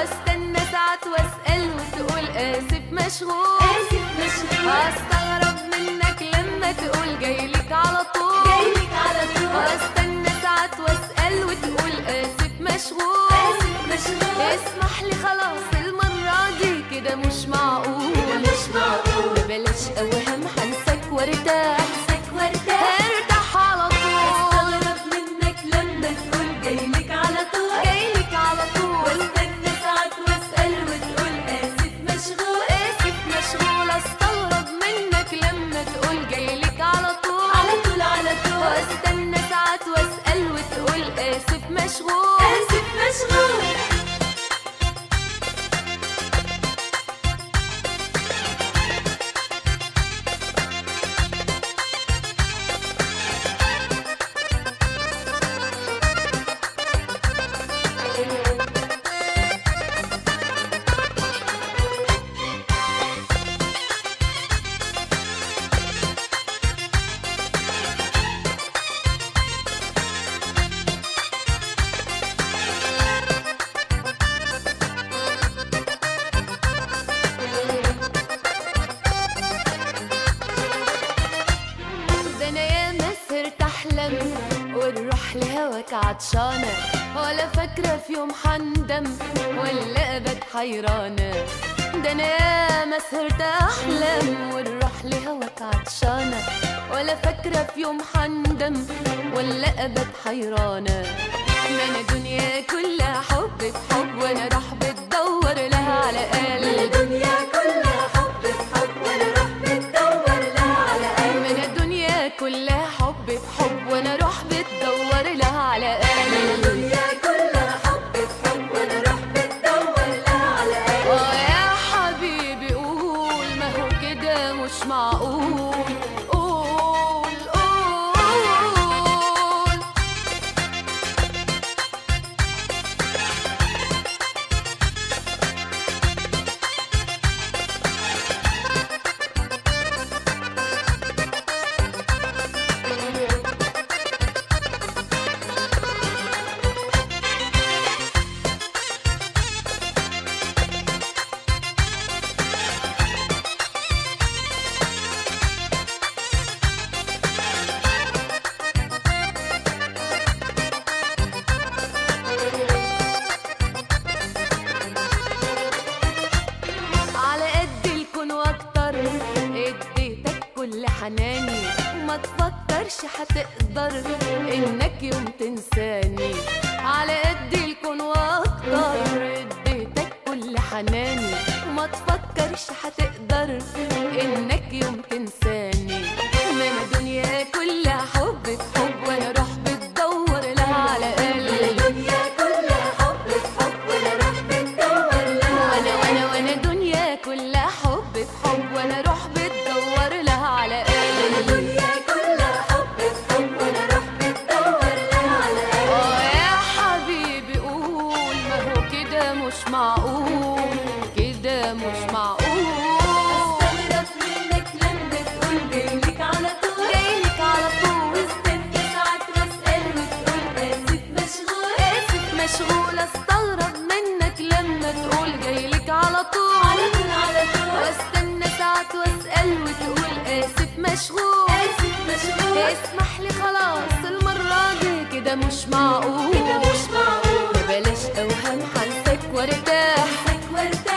واستنى ساعات واسأل وتقول آسف مشغول آسف مشغول هستغرب منك لما تقول جايلك على طول جايلك على طول واستنى ساعات واسأل وتقول آسف مشغول آسف مشغول اسمح لي خلاص المرة دي كده مش معقول مش معقول بلاش اوهام هنساك وارتاح امسك وارتاح ارتاح على طول استغرب منك لما تقول جايلك على طول جايلك على طول واستنى ساعات واسأل وتقول آسف مشغول اسف مشغول استغرب منك لما تقول جايلك على طول على طول على طول واستنى ساعات واسال وتقول اسف مشغول آسف مشغول ده انا ياما سهرت احلم والروح لهواك عطشانه ولا فاكره في يوم حندم ولا ابد حيرانه ده انا ياما سهرت احلم والروح لهواك عطشانه ولا فاكره في يوم حندم ولا ابد حيرانه ما انا دنيا كلها حب في حب وانا راح بتدور لها على قلب الدنيا كلها حب في حب وانا روح بتدور لها على قلب من الدنيا كلها حب في حب وانا روح بتدور لها على قلب الدنيا كلها حب في حب وانا روح بتدور لها على قلب اه يا حبيبي قول ما هو كده مش معقول قول قول على قد الكون واكتر اديتك كل حناني وما تفكرش هتقدر انك يوم تنساني على قد الكون واكتر اديتك كل حناني وما تفكرش هتقدر انك يوم تنساني ما انا دنيا كلها حب في حب وانا روح بتدور لها على قلبي الدنيا كلها حب في حب وانا روح بتدور لها وانا وانا وانا دنيا كلها حب في حب وانا روح بتدور لها على قلبي الدنيا كلها حب في حب وانا روح بتدور لها على قلب اه يا حبيبي قول ما هو كده مش معقول كده مش معقول استغرب منك لما تقول جايلك على طول جايلك على طول واستنى ساعات واسأل وتقول آسف مشغول اسف مشغول استغرب منك لما تقول جايلك على طول على طول على طول واستنى ساعات واسال وتقول اسف مشغول آسف مشغول اسمح لي خلاص المرة دي كده مش معقول كده مش معقول بلاش اوهام هنساك وارتاح امسك وارتاح